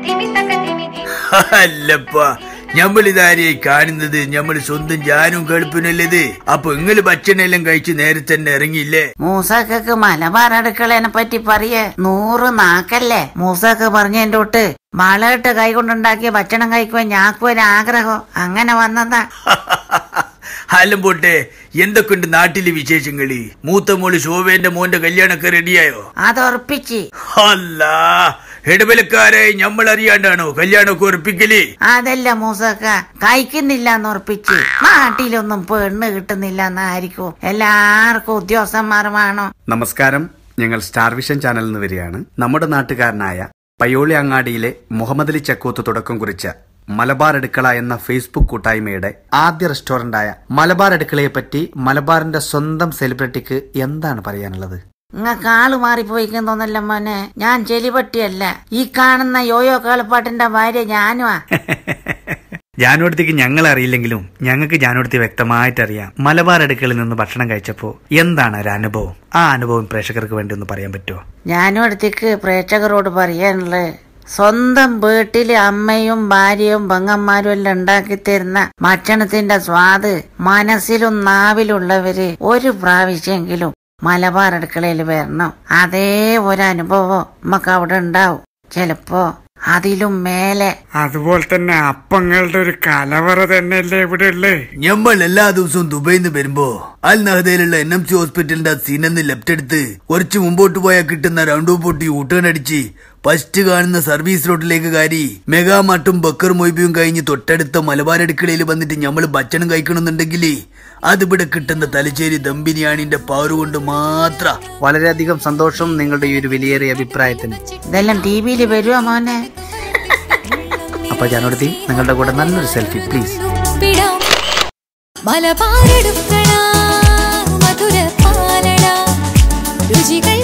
അല്ലപ്പാ ഞമ്മളിതാരെയായി കാണുന്നത് ഞമ്മള് സ്വന്തം ജാനും കേൾപ്പിനല്ലത് അപ്പൊ ഇങ്ങള് ഭക്ഷണമെല്ലാം കഴിച്ച് നേരത്തെ തന്നെ ഇറങ്ങിയില്ലേ മൂസക്ക് മലബാർ അടുക്കളേനെ പറ്റി പറയേ നൂറ് നാക്കല്ലേ മൂസക്ക് പറഞ്ഞതിന്റെ തൊട്ട് വളമിട്ട് കൈകൊണ്ടുണ്ടാക്കിയ ഭക്ഷണം കഴിക്കുവാൻ ഞാക്കും ഒരു ആഗ്രഹം അങ്ങനെ വന്നതാ അല്ലം പോട്ടെ എന്തൊക്കെയുണ്ട് നാട്ടിലെ വിശേഷങ്ങള് മൂത്ത മോള് ശോഭേന്റെ മോന്റെ കല്യാണമൊക്കെ റെഡിയായോ അത് ഉറപ്പിച്ച് അല്ല ഇടവലക്കാരായി ഞമ്മൾ അറിയാണ്ടാണോ കല്യാണമൊക്കെ ഉറപ്പിക്കല് അതല്ല മൂസക്ക കഴിക്കുന്നില്ല എന്ന് ഉറപ്പിച്ച് നാട്ടിലൊന്നും പെണ്ണ് കിട്ടുന്നില്ല എന്നായിരിക്കും എല്ലാവർക്കും ഉദ്യോഗസ്ഥന്മാർ വേണോ നമസ്കാരം ഞങ്ങൾ സ്റ്റാർ വിഷൻ ചാനലിൽ നിന്ന് വരികയാണ് നമ്മുടെ നാട്ടുകാരനായ പയ്യോളി അങ്ങാടിയിലെ മുഹമ്മദ് അലി ചക്കൂത്ത് തുടക്കം കുറിച്ച മലബാർ അടുക്കള എന്ന ഫേസ്ബുക്ക് കൂട്ടായ്മയുടെ ആദ്യ റെസ്റ്റോറന്റായ മലബാർ അടുക്കളയെ പറ്റി മലബാറിന്റെ സ്വന്തം സെലിബ്രിറ്റിക്ക് എന്താണ് പറയാനുള്ളത് നിങ്ങൾക്ക് ആള് മാറിപ്പോയിക്കുന്നോന്നല്ല മോനെ ഞാൻ ചെലിപട്ടിയല്ല ഈ കാണുന്ന യോയോ കാളിപ്പാട്ടിന്റെ ഭാര്യ ഞാനുവാ ജാനുവടുത്തേക്ക് ഞങ്ങൾ അറിയില്ലെങ്കിലും ഞങ്ങൾക്ക് ജാനുവടുത്തി വ്യക്തമായിട്ട് അറിയാം മലബാർ അടുക്കളയിൽ നിന്ന് ഭക്ഷണം കഴിച്ചപ്പോൾ എന്താണ് ഒരു അനുഭവം ആ അനുഭവം പ്രേക്ഷകർക്ക് വേണ്ടി ഒന്ന് പറയാൻ പറ്റുമോ ഞാനും അടുത്തേക്ക് പ്രേക്ഷകരോട് പറയാനുള്ളത് സ്വന്തം വീട്ടില് അമ്മയും ഭാര്യയും പെങ്ങന്മാരും എല്ലാം ഉണ്ടാക്കി തരുന്ന ഭക്ഷണത്തിന്റെ സ്വാദ് മനസ്സിലും നാവിലുള്ളവര് ഒരു പ്രാവശ്യമെങ്കിലും മലബാർ അടുക്കളയിൽ വരണം അതേ ഒരു അനുഭവം നമുക്ക് അവിടെ ഉണ്ടാവും ചിലപ്പോ അതിലും മേലെ അതുപോലെ തന്നെ അപ്പങ്ങളുടെ ഒരു കലവറ തന്നെയല്ലേ ഇവിടെ ഉള്ളേ ഞമ്മൾ എല്ലാ ദിവസവും ദുബൈയിൽ നിന്ന് വരുമ്പോ അൽ നഹദയിലുള്ള എൻ എം സി ഹോസ്പിറ്റലിന്റെ സീനെന്ന് ലെഫ്റ്റ് എടുത്ത് കുറച്ച് മുമ്പോട്ട് പോയാൽ കിട്ടുന്ന റൗണ്ട് പൊട്ടി ഊട്ടേൺ അടിച്ച് ഫസ്റ്റ് കാണുന്ന സർവീസ് റോഡിലേക്ക് കയറി മെഗാമാട്ടും ബക്കർ മൊയ്ബിയും കഴിഞ്ഞ് തൊട്ടടുത്ത മലബാർ അടുക്കളയിൽ വന്നിട്ട് ഞമ്മൾ ഭക്ഷണം കഴിക്കണമെന്നുണ്ടെങ്കിൽ അതിവിടെ കിട്ടുന്ന തലശ്ശേരി ദം ബിരിയാണിന്റെ പവർ കൊണ്ട് മാത്ര വളരെയധികം സന്തോഷം നിങ്ങളുടെ ഈ ഒരു വിലയേറിയ അഭിപ്രായത്തിന് ഇതെല്ലാം ടി വിയിൽ വരുമോ മോനെ അപ്പൊ ജാനുവടുത്തി നിങ്ങളുടെ കൂടെ നല്ലൊരു സെൽഫി പ്ലീസ് പിടാം മലബാറെടുക്കണ മധുര പാലട രുചികൾ